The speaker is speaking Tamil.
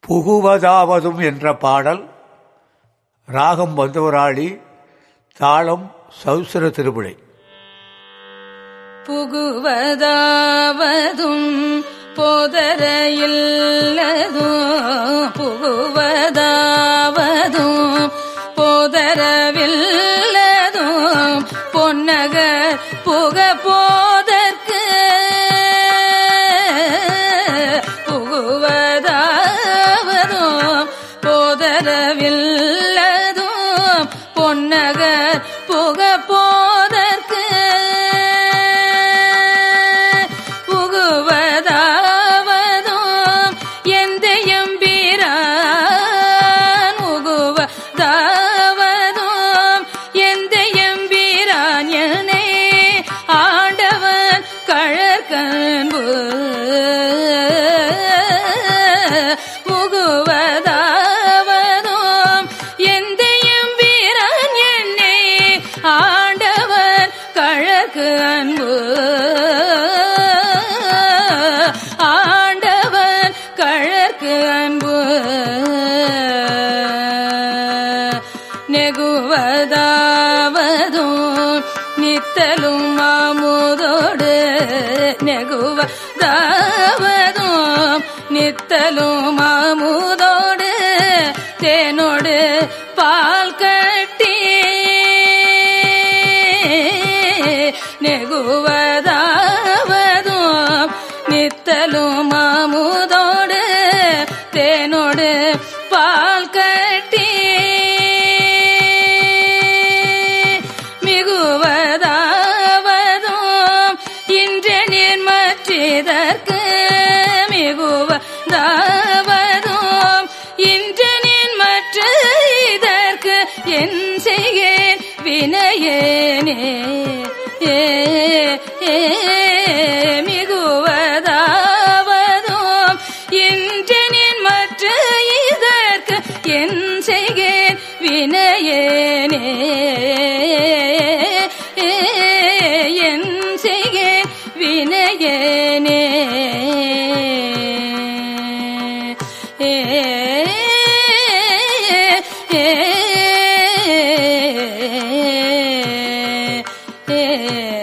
புகுவதாவதும் என்ற பாடல் ராகம் பந்தவராளி தாளம் சௌசர திருவிழை புகுவதாவதும் போதரையில்லதும் புகுவதாவதும் போதரவில்லதும் பொன்னகர் புக போதற்கு புகுவதாவதும் போதரவில்லதும் பொன்னகர் புக போதற்கு புகுவதாவதும் எந்த எம்பீரான் புகுவதாவதும் எந்த எம்பீரான் என்னை ஆண்டவன் கழற்கன்பு புகுவதாவதும் எந்த எம்பீரான் என்னை ஆண்டவன் கழற்கு அன்பு ஆண்டவன் கழற்கு அன்பு நெகுவதாவதும் நித்தலும் மாமுதோடு நெகுவதாவதும் நித்தலும் மாமுதோடு தேனோடு பால் கட்டி நெகுவதாவதும் நித்தலும் மாமுதோடு தேனோடு பால் கட்டி மிகுவதாவதும் இன்று நீர் மற்றிதற்கு மிகுவதாவதும் இன்று நீர் மற்ற இதற்கு என் செய்கேன் வினையேனே ஏ ஏ மிகுவதாவதும் இன்று நீர் மற்ற இதற்கு என் செய்கேன் வினையேனே என் செய்கேன் வினையேனே ஏ ஏ ஏ